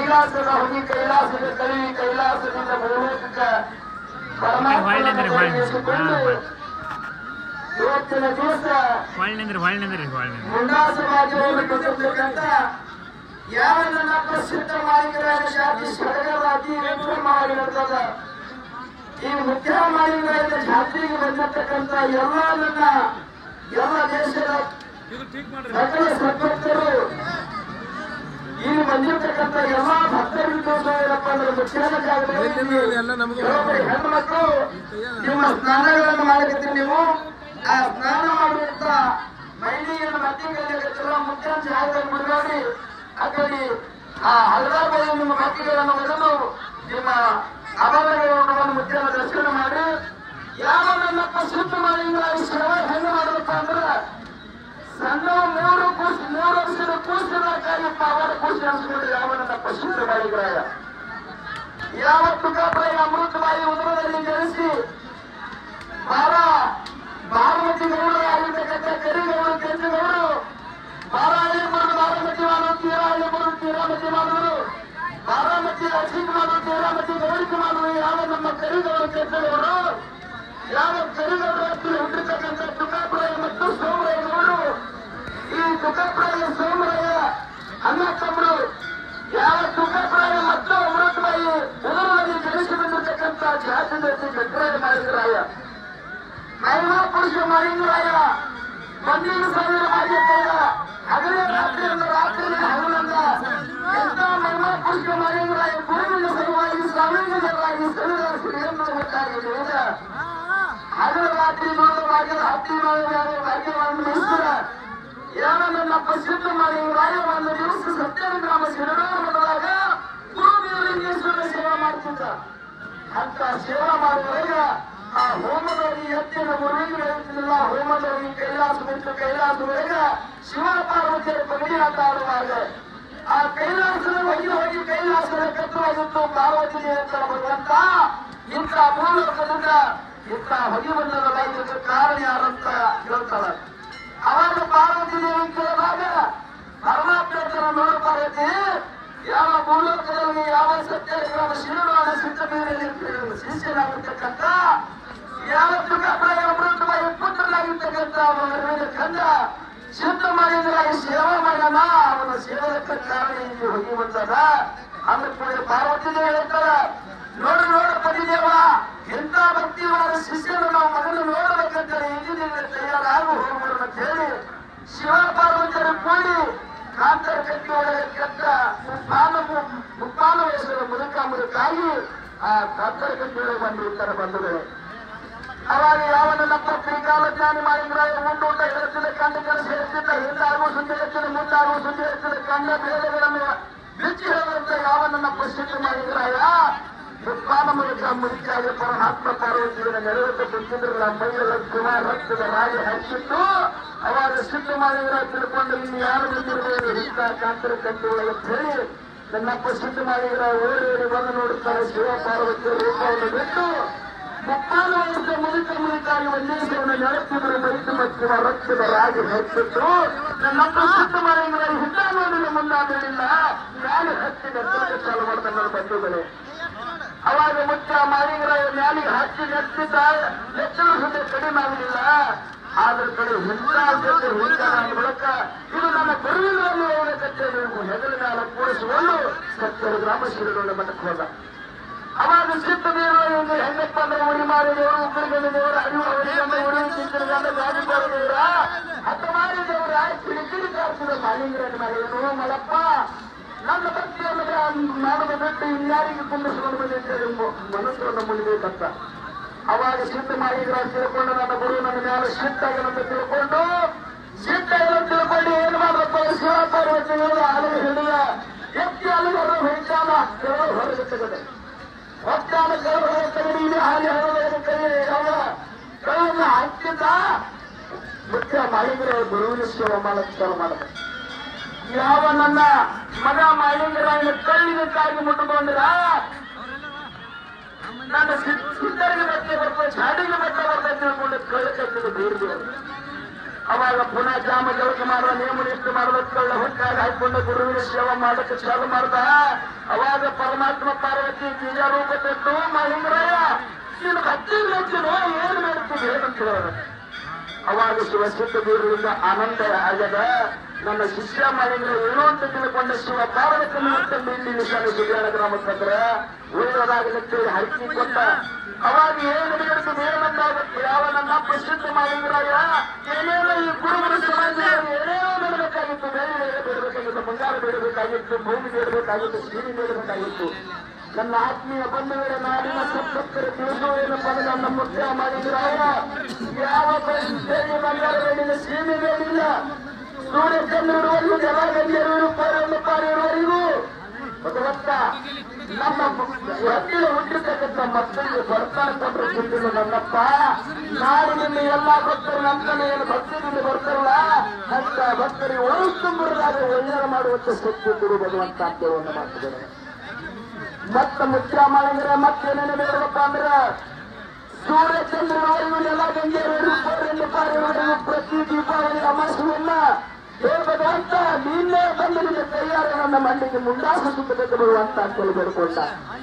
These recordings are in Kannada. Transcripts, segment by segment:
ಕೈಲಾಸದ ಹೋಗಿ ಕೈಲಾಸದ ಕಳಿ ಕೈಲಾಸದಿಂದ ಭೂಲೋಕಕ್ಕೆ ಹೊಳ್ಳಿಂದ್ರಿ ಹೊಳ್ಳಿ ಪರಮಾತ್ಮನ ಹಾಂ ಇವತ್ತಿನ ದಿವಸ ಹೊಳ್ಳಿಂದ್ರಿ ಹೊಳ್ಳಿಂದ್ರಿ ಹೊಳ್ಳಿಂದ್ರಿ ಮುಂಡಾಸರಾಜವನ್ನು ಕೊಟ್ಟಿರ್ತಕ್ಕಂಥ ಯಾವ ನನ್ನ ಪ್ರಸಿದ್ಧ ಮಾಲಿಕರಾದ ಜಾತಿ ಸಡಗರವಾಗಿ ವಿಕ್ರಮವಾಗಿರುತ್ತದ ಈ ಮುಖ್ಯ ಮಾಲಿಕರಾದ ಜಾತಿಗೆ ಬಂದಿರತಕ್ಕಂಥ ಎಲ್ಲ ನನ್ನ ಎಲ್ಲ ದೇಶದ ಸಕಲ ಸದ್ಭಕ್ತರು ಇಲ್ಲಿ ಬಂದಿರತಕ್ಕಂಥ ಎಲ್ಲ ಭಕ್ತರಿಗೂ ಏನಪ್ಪ ಅಂದ್ರೆ ಮುಖ್ಯದ ಜಾಗದಲ್ಲಿ ಕೆಲವೊಬ್ಬರು ಹೆಣ್ಣು ಮಕ್ಕಳು ನಿಮ್ಮ ಸ್ನಾನಗಳನ್ನು ಮಾಡಕತ್ತೀರಿ ನೀವು ಆ ಸ್ನಾನ ಮಾಡುವಂತ ಮಹಿಳೆಯನ್ನು ಮತ್ತೆ ಕಲಿಯಕತ್ತಿಲ್ಲ ಮುಖ್ಯ ಜಾಗದಲ್ಲಿ ಬಿಡಬೇಡಿ ಆ ಕಡೆ ಆ ಹಲವಾರು ಬಳಿ ನಿಮ್ಮ ಮಕ್ಕಳನ್ನು ಒಡೆದು ನಿಮ್ಮ ಆಭರಣಗಳನ್ನು ಮುಖ್ಯನ ದರ್ಶನ ಮಾಡಿ ಯಾವ ನನ್ನಪ್ಪ ಶುದ್ಧ ಮಾಡಿಂದ ಈ ಸೇವೆ ಹೆಂಗೆ ಮಾಡಬೇಕು ಅಂದ್ರೆ ಸಣ್ಣ ಮೂರು ಕೂಸು ಮೂರು ವರ್ಷದ ಕೂಸಿನ ಕಾರ್ಯಪ್ಪ ಅವರ ಕೂಸಿ ಅನ್ಸ್ಕೊಂಡು ಯಾವ ನನ್ನಪ್ಪ ಶುದ್ಧ ಮಾಡಿದ್ರಾಯ ಯಾವ ತುಕಾಪ್ರಾಯ ಅಮೃತವಾಯಿ ಉದರದಲ್ಲಿ ಜನಿಸಿ ಬಾರ ಬಾರಮತಿ ಗೌಡರು ಆಗಿರ್ತಕ್ಕಂಥ ಕರಿಗೌಡರು ಕೆಂಚಗೌಡರು ಬಾರಾಳಿ ಬರು ಬಾರಾಮತಿ ಮಾಡು ತೀರಾಳಿ ಬರು ತೀರಾಮತಿ ಮಾಡಿದ್ರು ಬಾರಾಮತಿ ಅಶೀಕ್ ಮಾಡು ತೀರಾಮತಿ ಗೌರಿಕೆ ಮಾಡಿದ್ರು ಯಾವ ನಮ್ಮ ಕರಿಗೌಡರು ಕೆಂಚಗೌಡರು ಯಾವ ಕರಿಗೌಡರ ಹತ್ತಿರ ಹುಟ್ಟಿರ್ತಕ್ಕಂಥ ತುಕಾಪ್ರಾಯ ಮತ್ತು ಸೋಮರಾಯ ಗೌಡರು ಈ ತುಕಾಪ್ರಾಯ ಸೋಮರಾಯ ಅಣ್ಣ ತಮ್ಮರು ಯಾವ ತುಕಾಪ್ರಾಯ ಮತ್ತು ಅಮೃತವಾಯಿ ಉದರದಲ್ಲಿ ಜನಿಸಿ ಬಂದಿರತಕ್ಕಂಥ ಜಾತಿ ಜಾತಿ ಗಡ್ರಾಯ ಮಾಡಿದ್ರಾಯ ಮಹಿಮಾ ಪುರುಷ ಮರಿಂಗರಾಯ ಮಂದಿರ ಸಾವಿರ ಮಾಡಿದ್ದಲ್ಲ ಹಗಲೇ ರಾತ್ರಿ ಅಂದ ರಾತ್ರಿ ಹಗಲಂದ ಎಂತ ಮಹಿಮಾ ಪುರುಷ ಮರಿಂಗರಾಯ ಗುರುವಿನ ಸಲುವಾಗಿ ಸ್ವಾಮಿಗಳಾಗಿ ಸರಿಯಾದ ಶ್ರೀಯನ್ನು ಗೊತ್ತಾಗಿದೆ ಈಗ ಹಗಲ ರಾತ್ರಿ ನೋಡುವ ಭಾಗ್ಯದ ಹತ್ತಿ ಮಾಡುವ ಭಾಗ್ಯವನ್ನು ನಿಲ್ಲಿಸಿದ ಯಾವ ನನ್ನ ಪ್ರಸಿದ್ಧ ಮರಿಂಗರಾಯ ಒಂದು ದಿವಸ ಸತ್ಯನ ಗ್ರಾಮ ಶಿರಡೂರು ಮಠದಾಗ ಗುರುದೇವಲಿಂಗೇಶ್ವರ ಸೇವೆ ಮಾಡ್ತಿದ್ದ ಅಂತ ಸೇವಾ ಮಾಡುವಾಗ ಆ ಹೋಮದವರಿಗೆ ಎತ್ತಿನ ಮುರುಗಿ ಬೆಳೆಯುತ್ತಿಲ್ಲ ಹೋಮದವರಿಗೆ ಕೈಲಾಸ ಬಿಟ್ಟು ಕೈಲಾಸದೊಳಗ ಶಿವ ಪಾರ್ವತಿಯರ ಪಗಡಿ ಆಟ ಆಡುವಾಗ ಆ ಕೈಲಾಸದ ಹೋಗಿ ಹೋಗಿ ಕೈಲಾಸದ ಕತ್ತವಾಗಿತ್ತು ಪಾರ್ವತಿ ದೇವತರ ಭಗವಂತ ಇಂಥ ಮೂಲಕದಿಂದ ಇಂಥ ಹೊಗೆ ಬಂದದ ಇದಕ್ಕೆ ಕಾರಣ ಯಾರಂತ ಹೇಳ್ತಾಳ ಅವಾಗ ಪಾರ್ವತಿ ದೇವಿ ಕೇಳಿದಾಗ ಪರಮಾತ್ಮ ನೋಡ ಪಾರ್ವತಿ ಯಾವ ಭೂಲೋಕದಲ್ಲಿ ಯಾವ ಸತ್ಯ ಯಾವ ಶಿವನ ಸಿದ್ಧ ಶಿಷ್ಯನಾಗಿರ್ತಕ್ಕಂಥ ಯಾವ ತುಕಾಪ್ರಾಯ ಅಮೃತಮಯ ಪುತ್ರನಾಗಿರ್ತಕ್ಕಂಥ ಅವನ ಕಂದ ಸಿದ್ಧ ಮಾಡಿದ್ರೆ ಸೇವೆ ಮಾಡೋಣ ಅವನ ಸೇವಕ ಕಾರಣ ಇಲ್ಲಿ ಹೋಗಿ ಬಂದದ ಆಮೇಲೆ ಪಾರ್ವತಿ ದೇವಿ ಹೇಳ್ತಾರ ನೋಡು ನೋಡು ಪತಿದೇವ ಎಂತ ಭಕ್ತಿವಾದ ಶಿಷ್ಯನ ನಾವು ಮಗನ ನೋಡಬೇಕಂತ ಇಂಜಿನಿಯರ್ ತಯಾರಾಗು ಹೋಗ್ಬಿಡೋಣ ಅಂತ ಹೇಳಿ ಶಿವ ಪಾರ್ವತಿಯರು ಕೂಡಿ ಕಾಂತರ ಕಟ್ಟಿ ಒಳಗೆ ಕೆಟ್ಟ ಮುಪ್ಪಾನ ಮುಪ್ಪಾನ ವಯಸ್ಸಿನ ಮುದುಕ ಮುದುಕಾಗಿ ಆ ಕಾಂತರ ಕಟ್ಟಿ ಒಳಗೆ ಬಂದಿರ್ತಾರೆ ಬಂಧುಗಳು ಅವಾಗ ಯಾವ ನಮ್ಮ ಶ್ರೀಕಾಲ ಜ್ಞಾನಿ ಮಾಡಿದ್ರ ಉಂಡು ಊಟ ಹೇಳ್ತಿದ್ದ ಕಂಡ ಕೆಲಸ ಹೇಳ್ತಿದ್ದ ಹಿಂದಾಗುವ ಸುದ್ದಿ ಹೇಳ್ತಿದ್ದ ಮುಂದಾಗುವ ಸುದ್ದಿ ಹೇಳ್ತಿದ್ದ ಕಂಡ ಭೇದಗಳನ್ನು ಬಿಚ್ಚಿ ಹೇಳುವಂತ ಯಾವ ನನ್ನ ಪ್ರಸಿದ್ಧ ಮಾಡಿದ್ರಾಯ ಮುಪ್ಪಾನ ಮೂಲಕ ಮುದುಕಾಗಿ ಪರಮಾತ್ಮ ಪಾರ್ವತಿಯನ್ನು ನೆರವೇರಿಸ ಬಿಟ್ಟಿದ್ರಲ್ಲ ಮೈಯೆಲ್ಲ ಕುಮಾರ ರಕ್ತದ ರಾಜ ಹಚ್ಚಿತ್ತು ಅವಾಗ ಸಿದ್ಧ ಮಾಡಿದ್ರ ತಿಳ್ಕೊಂಡು ಇನ್ನು ಯಾರು ಬಂದಿರಬಹುದು ಇಂಥ ಕಾಂತರ ಕಂಡು ಒಳಗೆ ಅಂತ ಹೇಳಿ ನನ್ನಪ್ಪ ಸಿದ್ಧ ಮಾಡಿದ್ರ ಓಡಿ ಓಡಿ ಬಂದು ನೋಡುತ್ತಾರೆ ಶಿವ ಪಾರ್ವತಿ ರೂಪವನ್ನು ಬಿಟ್ಟು ಮುಪ್ಪಾನ ವಯಸ್ಸಿನ ಮುದುಕ ಮುದುಕಾಗಿ ಒಂದೇಶ್ವರನ ನೆನಪಿದ್ರು ಬೈತು ಮತ್ತು ರಕ್ತದ ರಾಜ ಹೆಚ್ಚಿತ್ತು ನನ್ನಪ್ಪ ಸಿದ್ಧ ಮಾಡಿದ್ರ ಹಿತ ನೋಡಿದ ಮುಂದಾಗಲಿಲ್ಲ ಗಾಳಿ ಹಚ್ಚಿ ನೆತ್ತಿಗೆ ಚಾಲು ಮಾಡ್ತಾನೆ ಬಂಧುಗಳೇ ಅವಾಗ ಮುಚ್ಚ ಮಾಡಿದ್ರ ಮ್ಯಾಲಿಗೆ ಹಚ್ಚಿ ನೆತ್ತಿದ್ದ ಹೆಚ್ಚಿನ ಸುದ್ದಿ ಕಡಿಮೆ ಆಗಲಿಲ್ಲ ಆದ್ರ ಕಡೆ ಹಿಂದಾಗ್ತದೆ ಹಿಂದಾನ ಮೂಲಕ ಇದು ನನ್ನ ಗುರುವಿನಲ್ಲಿ ಹೋಗಕತ್ತೆ ನೀವು ಹೆಗಲ ಮ್ಯಾಲ ಕೂರಿಸಿಕೊಂಡು ಸತ್ಯರ ಗ್ರಾಮ ಶಿರಡೋಣ ಮಠಕ್ಕೆ ಹೋದ ಅವಾಗ ಸಿದ್ಧ ದೇವರು ಹೆಂಗಪ್ಪ ಅಂದ್ರೆ ಉಡಿ ಮಾಡಿ ದೇವರು ಉಗ್ರಗಣ ದೇವರ ಅರಿವು ಅವರಿಗೆ ಉಡಿ ಚಿತ್ರಗಂಡ ಗಾಜಿಪಾರ ದೇವರ ಹತ್ತ ಮಾಡಿ ದೇವರ ಕಿಡಿಕಿಡಿ ಕಾಡ್ತಿದ ಮಾಲಿಂಗರನ್ನ ಮಾಡಿ ಏನೋ ಮಲಪ್ಪ ನನ್ನ ಭಕ್ತಿಯನ್ನು ಮಾಡುವ ಬಿಟ್ಟು ಇನ್ಯಾರಿಗೆ ಕುಂದಿಸ್ಕೊಂಡು ಬಂದಿದ್ದೇವೆ ಮನಸ್ಸನ್ನು ಮುಗಿಬೇಕಂತ ಅವಾಗ ಸಿದ್ಧ ಮಾಡಿದ್ರ ತಿಳ್ಕೊಂಡು ನನ್ನ ಗುರು ನನ್ನ ಮೇಲೆ ಸಿಟ್ಟಾಗಲಂತ ತಿಳ್ಕೊಂಡು ಸಿಟ್ಟಾಗಲ ತಿಳ್ಕೊಂಡು ಏನ್ ಮಾಡ್ರಪ್ಪ ಶಿವ ಪಾರ್ವತಿಗಳು ಅಲ್ಲಿಗೆ ಹಿಡಿದ ಎತ್ತಿ ಅಲ್ಲಿಗೆ ಹೊರ ಹೊಯ್ತಾನ ಹೊರಗೆ ತೆಗೆದೆ ಹೊತ್ತಾನ ಕೈ ಹೊರಗೆ ತೆಗೆದು ಇಲ್ಲಿ ಹಾಲಿ ಹೊರಗೆ ಕೈ ಯಾವ ಕೈಯನ್ನು ಹಾಕಿದ್ದ ಮುಖ್ಯ ಮಾಡಿದ್ರೆ ಗುರುವಿನ ಸೇವೆ ಮಾಡಕ್ಕೆ ಚಾಲು ಮಾಡಬೇಕು ಯಾವ ನನ್ನ ಮಗ ಮಾಲಿಂಗರಾಯನ ಕಣ್ಣಿಗೆ ಕಾಗಿ ಮುಟ್ಟುಕೊಂಡ್ರ ನನ್ನ ಸಿದ್ಧರಿಗೆ ಬಟ್ಟೆ ಬರ್ತದೆ ಚಾಡಿಗೆ ಬಟ್ಟೆ ಬರ್ತದೆ ತಿಳ್ಕೊಂಡು ಕಳ್ಳ ಕಟ್ಟಿದ ಬೇರ್ದೇವರು ಅವಾಗ ಪುನಃ ಜಾಮ ಜಳಕ ಮಾಡುವ ನೇಮ ನಿಷ್ಠೆ ಮಾಡೋದಕ್ಕೆಲ್ಲ ಹುಟ್ಟಾಗ ಹಾಕೊಂಡು ಗುರುವಿನ ಸೇವೆ ಮಾಡಕ್ಕೆ ಚಾಲು ಮಾಡ್ದ ಅವಾಗ ಪರಮಾತ್ಮ ಪಾರ್ವತಿ ಬೀಜ ರೂಪ ಕೊಟ್ಟು ಮಹೇಂದ್ರಯ್ಯ ನೀನು ಕತ್ತಿ ಮೆಚ್ಚಿನೋ ಏನು ಮಾಡ್ತೀವಿ ಅಂತ ಹೇಳಿದ್ರು ಅವಾಗ ಶಿವಸಿದ್ಧ ದೇವರಿಂದ ಆನಂದ ಆಗ್ಯದ ನನ್ನ ಶಿಷ್ಯ ಮಾಡಿದ್ರೆ ಏನು ಅಂತ ತಿಳ್ಕೊಂಡ ಶಿವ ಪಾರ್ವತಿ ನಿಮಿತ್ತ ಇಲ್ಲಿ ನಿಶಾನ ಸುಧಾರಣ ಗ್ರಾಮಕ್ಕಂದ್ರ ಉಳಿದದಾಗಲಿಕ್ಕೆ ಹರಕಿ ಕೊಟ್ಟ ಅವಾಗ ಏನು ಬೇಡಿಕೆ ಬೇಡಬೇಕಾಗುತ್ತೆ ಯಾವ ನನ್ನ ಪ್ರಸಿದ್ಧ ಮಾಡಿದ್ರಾಯ ಏನೇನೋ ಈ ಗುರುಗಳ ಸಮಾಜ ಏನೇನೋ ಬೇಡಬೇಕಾಗಿತ್ತು ಬೇರೆ ಬೇರೆ ಬೇಡಬೇಕಾಗಿತ್ತು ಬಂಗಾರ ಬೇಡಬೇಕಾಗಿತ್ತು ಭೂಮಿ ಬೇಡಬೇಕಾಗಿತ್ತು ಸೀರೆ ಬೇಡಬೇಕಾಗಿತ್ತು ನನ್ನ ಆತ್ಮೀಯ ಬಂಧುಗಳ ನಾಡಿನ ಸತ್ತತ್ತರ ತಿಳಿಸುವೇನಪ್ಪ ನನ್ನ ಮುಖ್ಯ ಮಾಡಿದ್ರಾಯ ಯಾವ ಪರಿಸ್ಥಿತಿಯಲ್ಲಿ ಬಂಗಾರ ಬೇಡಿಲ್ಲ ಸೀಮೆ ಬೇಡಿಲ್ಲ ಸೂರ್ಯಚಂದ್ರರುವರೆಗೂ ಜಲ ಗಂಗೆಯರು ಪಾರನ್ನು ಪಾರಿರುವವರೆಗೂ ಭಗವಂತ ನಮ್ಮ ಹತ್ತಿರ ಹುಟ್ಟಿರ್ತಕ್ಕಂಥ ಮಕ್ಕಳಿಗೆ ಬರ್ತಾನೆ ಕೊಟ್ಟರು ಚಿಂತಿಲ್ಲ ನನ್ನಪ್ಪ ನಾಡಿನಿಂದ ಎಲ್ಲ ಭಕ್ತರು ನಂತನೇ ಏನು ಭಕ್ತರಿಂದ ಬರ್ತಾರಲ್ಲ ಅಂತ ಭಕ್ತರಿಗೆ ಒಳಸ್ತುಂಬರಾಗ ಒಳ್ಳೆಯ ಮಾಡುವಂತ ಶಕ್ತಿ ಕೊಡು ಭಗವಂತ ಅಂತ ಒಂದು ಮಾತುಗಳು ಮತ್ತ ಮುಖ್ಯ ಮಾಡಿದ್ರೆ ಮತ್ತೇನೇನು ಬೇಡಪ್ಪ ಅಂದ್ರೆ ಸೂರ್ಯಚಂದ್ರನವರೆಗೂ ನೆಲ ಗಂಗೆಯವರೆಗೂ ಕೋರೆಂದು ಪಾರಿವರೆಗೂ ಪ್ರತಿ ದೀಪಾವಳಿ ಅಮಾಸೆಯನ್ನ ಹೇ ಭಗವಂತ ನೀನೇ ಬಂದು ನಿನ್ನ ಕೈಯಾರ ನನ್ನ ಮಣ್ಣಿಗೆ ಮುಂದಾಸು ಸುತ್ತಬೇಕು ಭಗವಂತ ಅಂತೇಳಿ ಬೇಡ್ಕೊಂಡ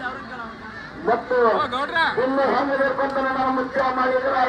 ಮತ್ತು ಇನ್ನು ಹೆಂಗೆ ಬೇಡ್ಕೊಂತ ನಾವು ಮುಖ್ಯ ಮಾಡಿದ್ರಾಗ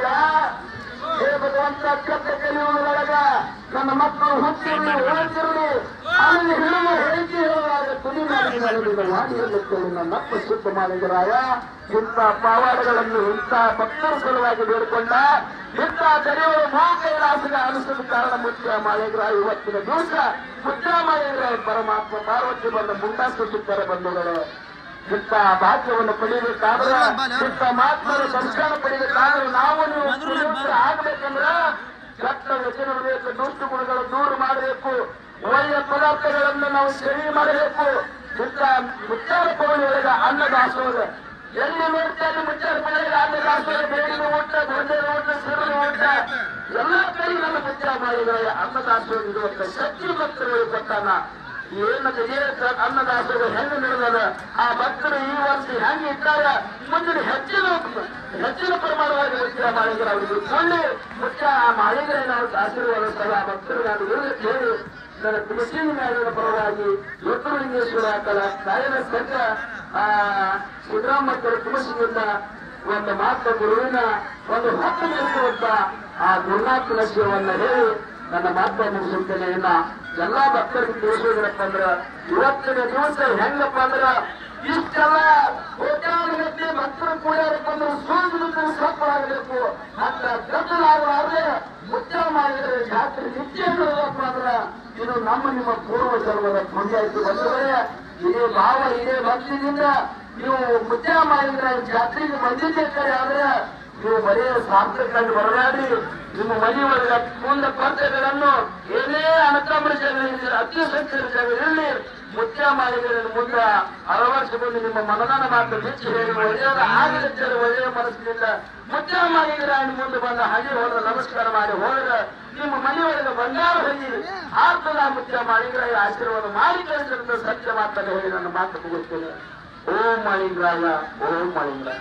ಹೇ ಭಗವಂತ ಕೆಟ್ಟ ಕಲಿಯುವುದರೊಳಗ ನನ್ನ ಮಕ್ಕಳು ಹುಟ್ಟಿರಲಿ ಓದಿರಲಿ ಅಲ್ಲಿ ಹಿಡಿದು ಹೇಳಿಕೆ ಹೇಳುವಾಗ ತುದಿ ಮಾಡಿ ಮಾಡಿರಲಿಕ್ಕೆ ನನ್ನಪ್ಪ ಶುದ್ಧ ಮಾಡಿದ್ರಾಯ ಇಂಥ ಪಾವಾಡಗಳನ್ನು ಇಂಥ ಭಕ್ತರ ಸಲುವಾಗಿ ಬೇಡಿಕೊಂಡ ಇಂಥ ದರೆಯುವ ಮಾ ಕೈಲಾಸದ ಅನಿಸದ ಕಾರಣ ಮುಖ್ಯ ಮಾಡಿದ್ರ ಇವತ್ತಿನ ದಿವಸ ಮುಖ್ಯ ಮಾಡಿದ್ರ ಪರಮಾತ್ಮ ಪಾರ್ವತಿ ಬಂದ ಮುಂದಾಸು ಸುತ್ತರ ಬಂಧುಗಳು ಇಂಥ ಭಾಗ್ಯವನ್ನು ಪಡಿಬೇಕಾದ್ರೆ ಇಂಥ ಮಾತ್ಮರ ದರ್ಶನ ಪಡಿಬೇಕಾದ್ರೆ ನಾವು ನೀವು ಪುನೀತರು ಆಗ್ಬೇಕಂದ್ರ ಕೆಟ್ಟ ವ್ಯಸನ ಬೇಕು ದುಷ್ಟ ಗುಣಗಳು ದೂರ ಮಾಡಬೇಕು ಒಳ್ಳೆಯ ಪದಾರ್ಥಗಳನ್ನು ನಾವು ಸೇವೆ ಮಾಡಬೇಕು ಇಂಥ ಮುಚ್ಚಾರ ಪೌಳಿಯೊಳಗ ಅನ್ನದಾಸೋಹ ಎಲ್ಲಿ ನೋಡ್ತಾರೆ ಮುಚ್ಚಾರ ಪೌಳಿಗೆ ಅನ್ನದಾಸೋಹ ಬೇಡಿನ ಊಟ ದೊಡ್ಡ ಊಟ ಸಿರಿನ ಊಟ ಎಲ್ಲ ಕೈ ನನ್ನ ಮುಚ್ಚ ಮಾಡಿದರೆ ಅನ್ನದಾಸೋಹ ಇರುವಂತ ಶಕ್ತಿ ಭಕ್ತರುಗಳು ಕೊಟ್ಟಾನ ಏನಕ್ಕೆ ಏನು ಅನ್ನದಾಸೋಹ ಹೆಂಗೆ ನಡೆದದ ಆ ಭಕ್ತರು ಈ ವರ್ಷ ಹೆಂಗೆ ಇಟ್ಟಾಗ ಮುಂದಿನ ಹೆಚ್ಚಿನ ಹೆಚ್ಚಿನ ಪ್ರಮಾಣವಾಗಿ ಮುಖ್ಯ ಮಾಡಿದ್ರೆ ಅವರಿಗೆ ಕೊಳ್ಳಿ ಮುಖ್ಯ ಆ ಮಾಡಿದ್ರೆ ನಾವು ಆಶೀರ್ವಾದ ಸಹ ಆ ಭಕ್ತರು ನಾನು ಇರಲಿಕ್ಕೆ ಹೇಳಿ ನನ್ನ ತುಳಸಿ ಮೇಲಿನ ಪರವಾಗಿ ರುದ್ರಲಿಂಗೇಶ್ವರ ಕಲ ತಾಯಿನ ಸಂಘ ಆ ಸಿದ್ದರಾಮಯ್ಯ ತುಳಸಿಯಿಂದ ಒಂದು ಮಾತ್ರ ಗುರುವಿನ ಒಂದು ಹತ್ತು ನಿಲ್ಲಿಸುವಂತ ಆ ಗುರುನಾಥನ ಶಿವವನ್ನ ಹೇಳಿ ನನ್ನ ಮಾತ್ರ ಮುಗಿಸುತ್ತೇನೆ ಇನ್ನ ಎಲ್ಲಾ ಭಕ್ತರಿಗೆ ತಿಳಿಸೋದಿರಪ್ಪ ಅಂದ್ರ ಇವತ್ತಿನ ದಿವಸ ಹೆಂಗಪ್ಪ ಅಂದ್ರ ಇಷ್ಟೆಲ್ಲ ಕೋಟ್ಯಾನುಗಟ್ಟಲೆ ಭಕ್ತರು ಕೂಡ್ಯಾರಪ್ಪ ಅಂದ್ರೆ ಸೂರ್ಯನಿಂದ ಸಫಲವಾಗಬೇಕು ಅಂತ ಗದ್ದಲಾಗಲಾರದೆ ಮುಚ್ಚ ಮಾಡಿದ್ರೆ ಜಾತ್ರೆ ನಿತ್ಯ ಹೇಳೋದಪ್ಪ ಅಂದ್ರ ಇದು ನಮ್ಮ ನಿಮ್ಮ ಪೂರ್ವ ಜನ್ಮದ ಪುಣ್ಯಾಯ್ತು ಬಂದರೆ ಇದೇ ಭಾವ ಇದೇ ಭಕ್ತಿಯಿಂದ ನೀವು ಮುಚ್ಚ ಮಾಡಿದ್ರೆ ಜಾತ್ರೆಗೆ ಬಂದಿದ್ದೇವೆ ಆದ್ರೆ ನೀವು ಬರೀ ಸಾರ್ಥಕ ಕಂಡು ಬರಬೇಡಿ ನಿಮ್ಮ ಮನೆ ಒಳಗ ಮುಂದೆ ಕರ್ತವ್ಯಗಳನ್ನು ಏನೇ ಅಣಕಾಂಬರ ಜಾಗದಲ್ಲಿ ಅತಿ ಸಂಖ್ಯೆಯ ಜಾಗದಲ್ಲಿ ಮುಖ್ಯ ಮಾಡಿದರೆ ಮುಂದೆ ಅಳವಡಿಸಿಕೊಂಡು ನಿಮ್ಮ ಮನದಾನ ಮಾತು ಬಿಚ್ಚಿ ಹೇಳಿ ಒಳ್ಳೆಯದ ಆಗಲಿದ್ದರೆ ಒಳ್ಳೆಯ ಮನಸ್ಸಿನಿಂದ ಮುಖ್ಯ ಮಾಡಿದ್ರೆ ಮುಂದೆ ಬಂದ ಹಾಗೆ ಹೋದ್ರೆ ನಮಸ್ಕಾರ ಮಾಡಿ ಹೋದ್ರೆ ನಿಮ್ಮ ಮನೆಯೊಳಗೆ ಬಂಗಾರ ಹೋಗಿ ಆರ್ತದ ಮುಖ್ಯ ಮಾಡಿದ್ರೆ ಆಶೀರ್ವಾದ ಮಾಡಿ ಕಳಿಸಿದ ಸತ್ಯ ಮಾತನ್ನು ಹೇಳಿ ನನ್ನ ಮಾತು ಮುಗಿಸ್ತೇನೆ ಓಂ ಮಾಳಿಂಗ್ರಾಯ ಓಂ ಮಾಳಿಂಗ್ರಾಯ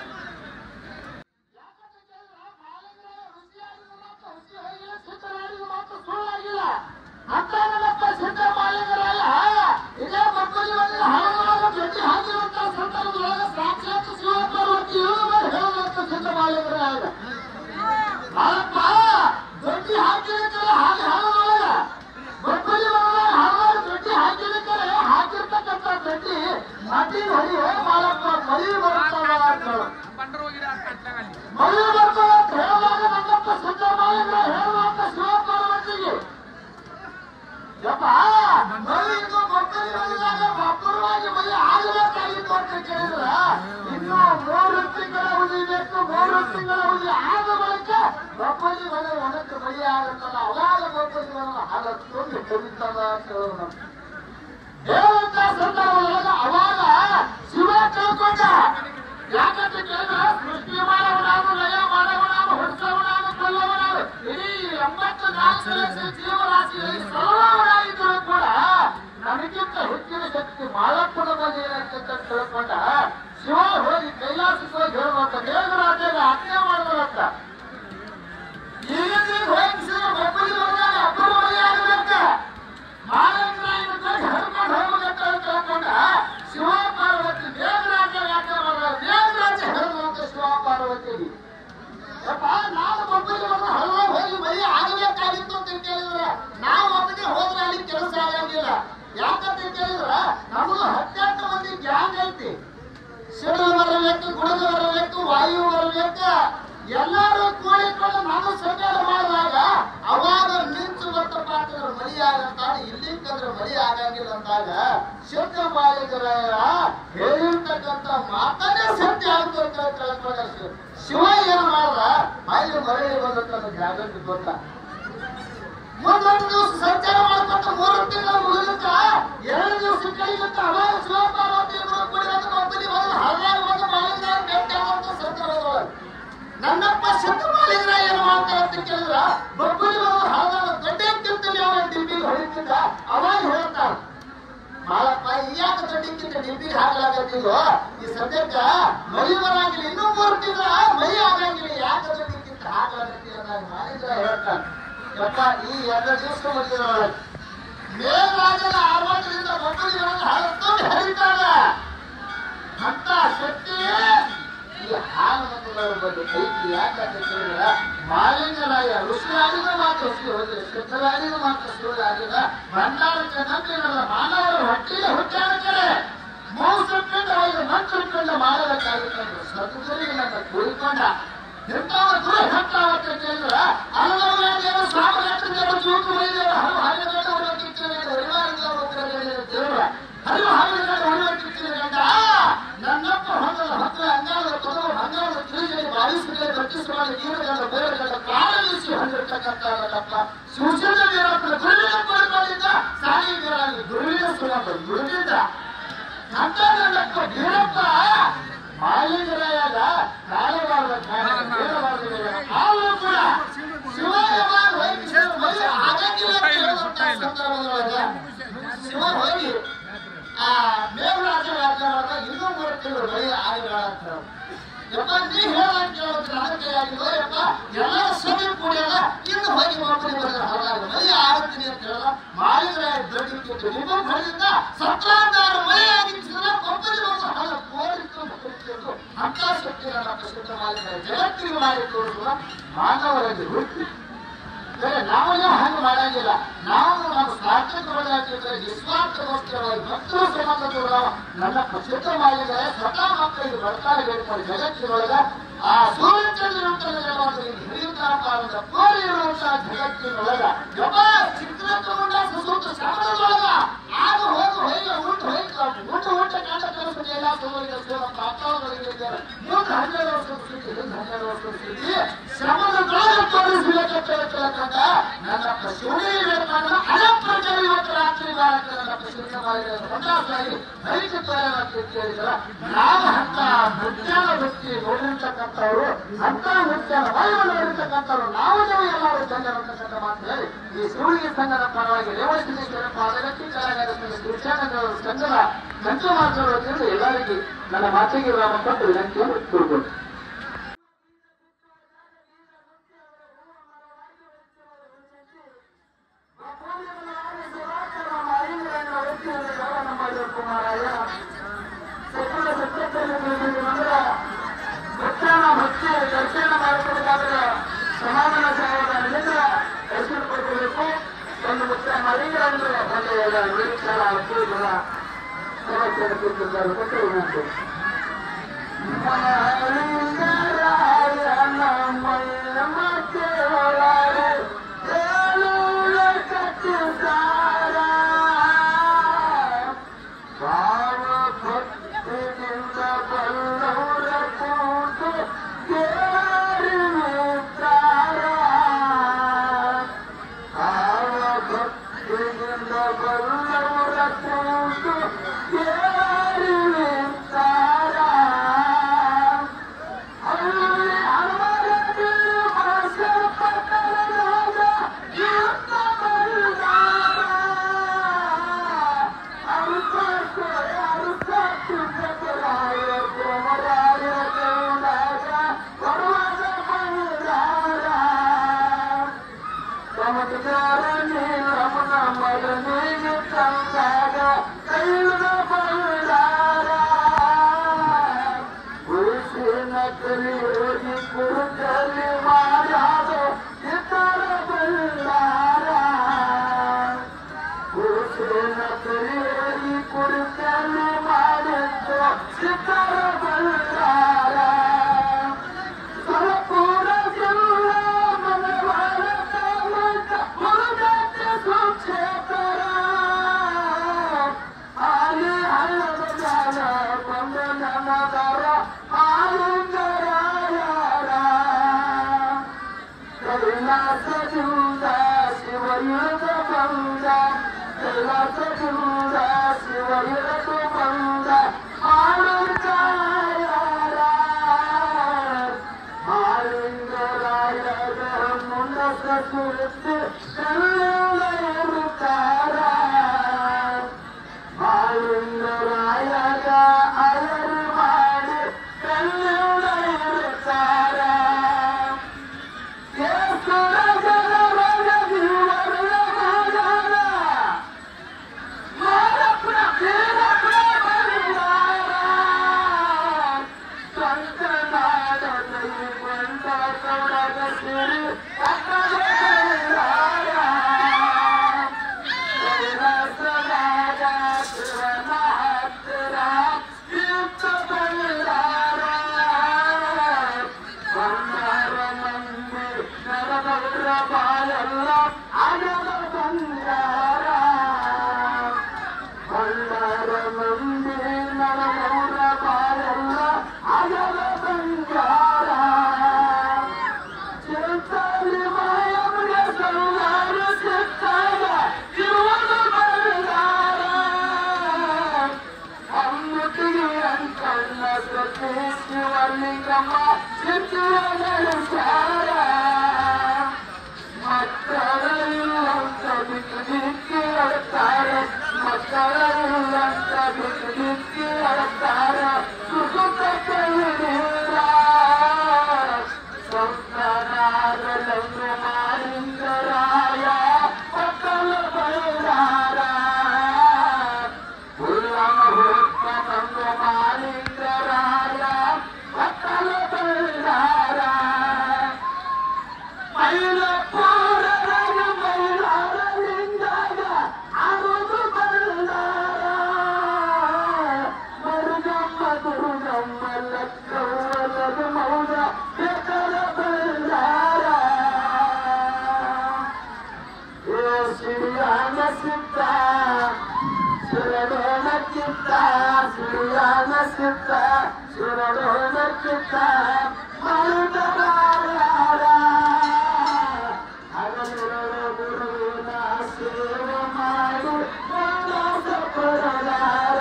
ಮಳೆ ಬರ್ತದೆ ಅಂತ ಹೇಳುವಾಗ ನನ್ನಪ್ಪ ಸಿದ್ದರಾಮಯ್ಯ ಹೇಳುವಂತ ಶಿವಪಾರ್ವತಿಗೆ ಯಪ್ಪ ಮಳೆಯಿಂದ ಮಕ್ಕಳು ಬಂದಾಗ ಒಬ್ಬರವಾಗಿ ಮಳೆ ಆಗಬೇಕಾಗಿತ್ತು ಅಂತ ಕೇಳಿದ್ರ ಇನ್ನು ಮೂರು ತಿಂಗಳ ಉಳಿಬೇಕು ಮೂರು ತಿಂಗಳ ಉಳಿ ಆದ ಬಳಿಕ ಒಬ್ಬರಿಗೆ ಮಳೆ ಒಣಕ್ಕೆ ಮಳೆ ಆಗುತ್ತಲ್ಲ ಅವಾಗ ಒಬ್ಬರಿಗೆ ಹಾಲತ್ತು ಕವಿತದ ಅಂತ ಹೇಳೋಣ ಹೇಳುವಂತ ಸಂದರ್ಭದೊಳಗ ಅವಾಗ ಶಿವ ತಿಳ್ಕೊಂಡ ಯಾಕಂತ ಕೇಳಿದ್ರೆ ಸೃಷ್ಟಿ ಮಾಡವನಾನು ಲಯ ಮಾಡವನಾನು ಹುಟ್ಟಿಸವನಾನು ಕೊಲ್ಲವನಾನು ಇಡೀ ಎಂಬತ್ತು ನಾಲ್ಕು ಲಕ್ಷ ಜೀವರಾಶಿಯಲ್ಲಿ ಸರ್ವವನಾಗಿದ್ದರೂ ಕೂಡ ನನಗಿಂತ ಹೆಚ್ಚಿನ ಶಕ್ತಿ ಮಾಳಪ್ಪನ ಬಗ್ಗೆ ಏನಂತ ತಿಳ್ಕೊಂಡ ಶಿವ ಹೋಗಿ ಕೈಲಾಸಕ್ಕೆ ಹೋಗಿ ಹೇಳುವಂತ ಮೇಘರಾಜಾಗ ಆಜ್ಞೆ ಮಾಡುವಂತ ಈಗ ಹೋಗಿಸಿದ ಒಬ್ಬರಿಗೆ ಬಂದಾಗ ಯಾಕಂತ ಕೇಳಿದ್ರ ನಮ್ದು ಹತ್ತೆಂಟು ಮಂದಿ ಗ್ಯಾಂಗ್ ಐತಿ ಸಿಡಿಲು ಬರಬೇಕು ಗುಡುಗು ಬರಬೇಕು ವಾಯು ಬರಬೇಕು ಎಲ್ಲರೂ ಕೂಡಿಕೊಂಡು ನಮ್ಮ ಸಂಚಾರ ಮಾಡಿದಾಗ ಅವಾಗ ನಿಂತು ಬರ್ತಪ್ಪ ಅಂತಂದ್ರೆ ಮಳಿ ಆಗಂತಾಗ ಇಲ್ಲಿ ಕಂದ್ರೆ ಮಳಿ ಆಗಂಗಿಲ್ಲ ಅಂದಾಗ ಶುದ್ಧ ಮಾಲೀಕರ ಹೇಳಿರ್ತಕ್ಕಂಥ ಮಾತನ್ನೇ ಸತ್ಯ ಆಗ್ತಂತ ತಿಳ್ಕೊಂಡ ಶಿವ ಏನ್ ಮಾಡ್ದ ಅಲ್ಲಿ ಮರಳಿ ಬಂದಂತ ಜಾಗಕ್ಕೆ ಗೊತ್ತ ಮುಂದೊಂದು ದಿವಸ ಸಂಚಾರ ಮಾಡ್ಕೊತ ಮೂರು ತಿಂಗಳು ಮುಗಿದ ಎರಡು ದಿವಸ ಕಳಿಲಿಕ್ಕೆ ಅವಾಗ ಶಿವಪಾರ್ವತಿ ಇಬ್ಬರು ಕೂಡಿ ಒಂದು ಕಂಪನಿ ಬಂದು ಹಲ್ಲಾಗ ಬಂದು ಮಾಲಿಂಗ ಭೇಟಿ ಆಗುವಂತ ಸಂದರ್ಭದೊಳಗೆ ನನ್ನಪ್ಪ ಸಿದ್ಧ ಮಾಲಿಂಗ್ರ ಏನು ಮಾಡ್ತಾರೆ ಅಂತ ಕೇಳಿದ್ರ ಬಬ್ಬುಲಿ ಬಂದು ಹಲ್ಲಾಗ ದೊಡ್ಡ ಕಿಂತಲ್ಲಿ ಅವನ ಡಿಬ್ಬಿಗೆ ಹೊಡಿತಿದ್ದ ಅವಾಗ ಹೇಳ್ತಾರ ಮಾಲಪ್ಪ ಯಾಕೆ ದೊಡ್ಡಕ್ಕಿಂತ ಡಿಬ್ಬಿಗೆ ಹಾಕಲಾಗತ್ತಿಲ್ವೋ ಈ ಸದ್ಯಕ್ಕ ಮಳಿ ಬರಂಗಿಲ್ಲ ಇನ್ನೂ ಮೂರು ತಿಂಗಳ ಮಳಿ ಆಗಂಗಿಲ್ಲ ಯಾಕೆ ದೊಡ್ಡಕ್ಕಿಂತ ಹಾಕಲಾಗತ್ತಿಲ್ಲ ನಾನು ಮಾಲಿಂಗ್ರ ಹೇಳ್ತಾನೆ ಯಪ್ಪ ಈ ಎರಡು ದಿವಸ ಮಧ್ಯದ ಮೇಲ್ರಾಜನ ಆರ್ವಟದಿಂದ ಬಬ್ಬುಲಿಗಳನ್ನು ಹರಿಕೊಂಡು ಹರಿತಾಗ ಅಂತ ಶಕ್ತಿ ಈ ಹಾಲು ಮಕ್ಕಳ ಬಗ್ಗೆ ಐತಿ ಯಾಕಂತ ಕೇಳಿದ್ರ ಮಾಲಿನ್ಯರಾಯ ಋಷಿಯಾಗಿದ ಮಾತ್ರ ಸುಳ್ಳು ಸಿದ್ಧರಾಗಿದ ಮಾತ್ರ ಸುಳ್ಳಾಗಿದ ಭಂಡಾರಕ್ಕೆ ನಂಬಿ ನನ್ನ ಮಾನವರ ಹೊಟ್ಟೆಗೆ ಹುಟ್ಟಾಡುತ್ತಾರೆ ಮೌಸಕ್ಕಿಂತ ಐದು ಮಂತ್ರಕ್ಕಿಂತ ಮಾಡಬೇಕಾಗುತ್ತೆ ಸದ್ಗುರಿಗೆ ನನ್ನ ಕೂಡಿಕೊಂಡ ಎಂತಾವ ಗುರು ಹತ್ತಾವತ್ತ ಕೇಳಿದ್ರ ಅಲ್ಲದೇವ ಸ್ವಾಮಿ ಚೂಕು ಮೈದೇವ ಹರಿವು ಹರಿಗಂಡ ಹೊರಕಿಚ್ಚಿನ ಪರಿವಾರದಿಂದ ಹೋಗ್ತಿರೋ ದೇವರ ಹರಿವು ಹರಿಗಂಡ ಹೊರಕಿಚ್ಚಿನ ಗಂಡ ನನ್ನಪ್ಪ ಹೊಂದದ ಹತ್ತಿರ ಅಂಗಾಳದ ಪದವು ಅಂಗಾಳದ ತಿಳಿಜಡಿ ಬಾರಿಸಿದರೆ ದಕ್ಷಿಸುವಾಗ ನೀರಗಂಡ ಬೇರೆಗಂಡ ಪ್ರಾರಂಭಿಸಿ ಹೊಂದಿರತಕ್ಕಂಥದ್ದಪ್ಪ ಸೂಚನ ವೀರಪ್ಪನ ಗುರುವಿನ ಪಡೆದಿದ್ದ ಸಾಯಿ ವೀರಾಗಿ ಗುರುವಿನ ಸುಲಭ ಗುರುವಿಂದ ಅಂತ ನನ್ನಪ್ಪ ವೀರಪ್ಪ ಮಾಲಿಂಗರಾಯಾಗ ಕಾಲಬಾರದ ಕಾಲ ವೀರಬಾರದ ಆದರೂ ಕೂಡ ಶಿವ ಯಾವಾಗ ಹೋಗಿ ಶಿವ ಮದುವೆ ಆಗಂಗಿಲ್ಲ ಅಂತ ಹೇಳುವಂತ ಸಂದರ್ಭದೊಳಗ ಶಿವ ಹೋಗಿ ಆ ಮೇಘರಾಜ ರಾಜ್ಯವಾಗ ಇನ್ನೂ ಮೂರು ತಿಂಗಳು ಬಳಿ ಆಗಿಲ್ಲ ಅಂತ ಹೇಳು. ಯಪ್ಪ ನೀ ಹೇಳಂತ ಕೇಳೋದು ನನ್ನ ಕೈಯಾಗಿಲ್ಲ ಯಪ್ಪ ಎಲ್ಲ ಸರಿ ಕೂಡಿಯಲ್ಲ ಇನ್ನು ಹೋಗಿ ಒಬ್ಬರಿಗೆ ಬರೆದ ಹಾಗಾಗಿ ಮಳೆ ಆಗುತ್ತೀನಿ ಅಂತ ಹೇಳಲ್ಲ ಮಾಡಿದ್ರೆ ದೊಡ್ಡ ನಿಮ್ಮ ಬರೆದಿಂದ ಸತ್ರಾಂಧಾರ ಮಳೆ ಆಗಿದ್ರೆ ಒಬ್ಬರಿಗೆ ಒಂದು ಹಣ ಕೋರಿಕೊಂಡು ಬರುತ್ತಿದ್ದು ಅಂತ ಶಕ್ತಿ ನನ್ನ ಪ್ರಸಿದ್ಧ ಮಾಡಿದ್ರೆ ಜಗತ್ತಿಗೆ ಮಾಡಿ ತೋರಿಸುವ ಮಾನವರಲ್ಲಿ ಹುಟ್ಟಿ ಬೇರೆ ನಾವೆಲ್ಲ ಹಂಗೆ ಮಾಡಂಗಿಲ್ಲ ನಾವು ನಮ್ಮ ಸ್ವಾರ್ಥಕ್ಕೆ ನಿಸ್ವಾರ್ಥಗೋಸ್ಕರವಾಗಿ ಭಕ್ತರ ಸಂಬಂಧ ತೋರವ ನನ್ನ ಪ್ರಸಿದ್ಧ ಮಾಡಿದರೆ ಸ್ವತಃ ಮಕ್ಕಳಿಗೆ ಬರ್ತಾರೆ ಬೇಡ್ಕೊಂಡು ಜಗತ್ತಿನೊಳಗ ಆ ಸೂರ್ಯಚಂದ್ರನಂತರ ಹಿರಿಯುತ್ತಾರಪ್ಪ ಅಂತ ಕೋರಿ ಇರುವಂತಹ ಜಗತ್ತಿನೊಳಗ ಯಪ್ಪ ಚಿತ್ರ ತಗೊಂಡ ಸುಸೂತ್ರ ಶ್ರಮದೊಳಗ ಆಗ ಹೋಗಿ ಹೊಯ್ಗ ಉಂಟು ಹೊಯ್ಕ ಉಂಟು ಊಟ ಕಾಂಡ ಕಲಿಸ್ಬಿಟ್ಟು ಎಲ್ಲ ಸೋಮರಿಗೆ ಸೇವ ಪ್ರಾಪ್ತವಾಗಲಿದೆ ಮುಂದೆ ಹನ್ನೆರಡು ವರ್ಷದ ಸ್ಥಿತಿ ಹಿಂದೆ ಹನ್ನೆರಡು ವರ್ಷದ ಸ್ಥಿತಿ ಶ್ರಮದ ದೊಳಗೆ ತೋರಿಸಬೇಕಂತ ಹೇಳ್ತಿರತಕ್ಕಂಥ ನನ್ನ ಶಿವನೇ ವೇದನ ಅನಪ್ರಚಾರ ಇವತ್ತು ರಾತ್ರಿ ಭಾರತ ನನ್ನ ಪ್ರಸಿದ್ಧ ಮಾಡಿದ ಹೊಂದಾಸಾಗಿ ನೈತಿಕ ಕೇಳಿದ್ರ ನಾವು ಅಂತ ನೃತ್ಯನ ವೃತ್ತಿ ನೋಡಿರ್ತಕ್ಕಂಥವ್ರು ಅಂತ ನೃತ್ಯನ ವೈವ ನೋಡಿರ್ತಕ್ಕಂಥವ್ರು ನಾವು ನಾವು ಎಲ್ಲರೂ ಜನರು ಅಂತಕ್ಕಂಥ ಮಾತು ಹೇಳಿ ಈ ಶಿವಳಿಗೆ ಸಂಘದ ಪರವಾಗಿ ರೇವತಿನೇಶ್ವರ ಪಾದಗಟ್ಟಿ ಕಲಾಗಾರ ಕೃಷ್ಣನ ಸಂಘದ ಕಂಚು ಮಾತಾಡೋದ್ರಿಂದ ಎಲ್ಲರಿಗೂ ನನ್ನ ಮಾತಿಗೆ ರಾಮ ಕೊಟ್ಟು ವಿನಂತಿಯನ್ನು ಕೂರ್ಬೋದು ಸಮಾಧಾನ ಸಹೋದರರಿಂದ ದರ್ಶನ ಕೊಡಬೇಕು ಒಂದು ಮುಖ್ಯ ಮರಿಗಳಂದ್ರೆ ಒಂದು ನಿರೀಕ್ಷಣ ಅನುಕೂಲ ಸಮಸ್ಯೆ ಕೂತಿದ್ದಾರೆ ಕೊಟ್ಟು ವಿನಂತಿ ಇತರ ಬಲ್ಲಾರ ಕೈಲಾಸದಿಂದ ಶಿವ ಇಳಿದು ಬಂದ ಕೈಲಾಸದಿಂದ ಶಿವ ಇಳಿದು ಬಂದ ಮಾರುಕಾಯರ ಮಾಲಿಂಗರಾಯರ ಮುಂಡಸ ಕುರಿತು ಕಲ್ಲ ಇರುತ್ತಾರ ಮಾಲಿಂಗರಾಯರ ಅಲರು ಮಾಡಿ ಕಲ್ಲ ಇರುತ್ತಾರ ಕೇಸುರ ಜನರ ಜೀವನ ಮಾಡಲ ಬಾಳೆಲ್ಲ ಆಗದ ಬಂಗಾರ ಬಂಗಾರ ಮಂದಿ ನರಮೌರ ಬಾಳೆಲ್ಲ ಆಗದ ಬಂಗಾರ ಚಿಂತಾಲಿ ಮಾಯಮ್ಗೆ ಸಂಗಾರ ಚಿತ್ತಾಗ ಇರುವುದು ಬಂಗಾರ ಅಮ್ಮಟಿಗೆ ಅಂಕಣ್ಣ ಸತಿ ಶಿವಲಿಂಗಮ್ಮ ಚಿತ್ತಿಯ ನಡೆಸಾರ ಮಕ್ಕಳಿಲ್ಲಂತ ಬಿಟ್ಟು ದಿಕ್ಕಿ ಅಳುತ್ತಾರೆ ಮಕ್ಕಳಿಲ್ಲಂತ ಬಿಟ್ಟು ದಿಕ್ಕಿ ಅಳುತ್ತಾರೆ ಸುಸುತ್ತ ಕೈನೀರ ಸಂತನಾಗಲಂದು ಮಾಲಿಂಗರಾಯ ಮಕ್ಕಳ ಬೈರಾರ ಉಲ್ಲಮ ಹುಟ್ಟ ತಂದು ಮಾಲಿಂಗರಾಯ ಮಕ್ಕಳ ಬೈರಾರ ಮೈಲಪುರದಾಗ ಮೈಲಾರಲಿಂಗಾಗ ಅರುದು ಬಲ್ಲಾರ ಮರುಗಮ್ಮ ದುರ್ಗಮ್ಮ ಲಕ್ಕವ್ವಲದು ಮೌನ ಬೆಕರ ಬಲ್ಲಾರ ಏ ಶ್ರೀಯಾನ ಸಿದ್ಧ ಶಿರಡೋಣ ಚಿತ್ತ ಶ್ರೀಯಾನ ಸಿದ್ಧ ಶಿರಡೋಣ ಚಿತ್ತ ಮರುಗರಾರ ಹಗಲಿರಳು ಗುರುವಿನ ಸೇವೆ ಮಾಡಿ ಉಲ್ಲಾಸ ಪಡಲಾರ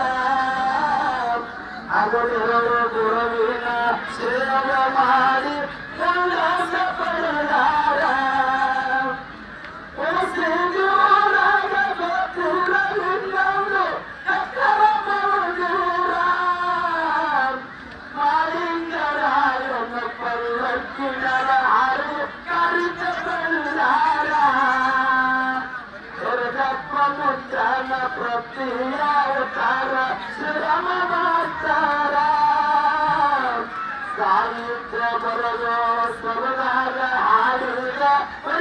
ಹಗಲಿರಳು ಗುರುವಿನ ಸೇವೆ ಮಾಡಿ ಉಲ್ಲಾಸ ಪಡಲಾರ ಓಸಿದೂರಾಗ ಗೊತ್ತಿರಲಿಲ್ಲಂದು ಎತ್ತರ ಮರುಗೂರ ಮಾಲಿಂಗರಾಯನ ಪಲ್ಲಕ್ಕಿನರ ಹಾರಿ ಕರಿತ ಬಲ್ಲಾರ ದುರ್ಗಪ್ಪ ಮುದ್ದನ ಪ್ರತಿಯಾವತಾರ ಶ್ರಮ ಮಾಡ್ತಾರ ಸಾಹಿತ್ಯ ಬರಲು ಸ್ವರದಾಗ ಹಾಡಿದ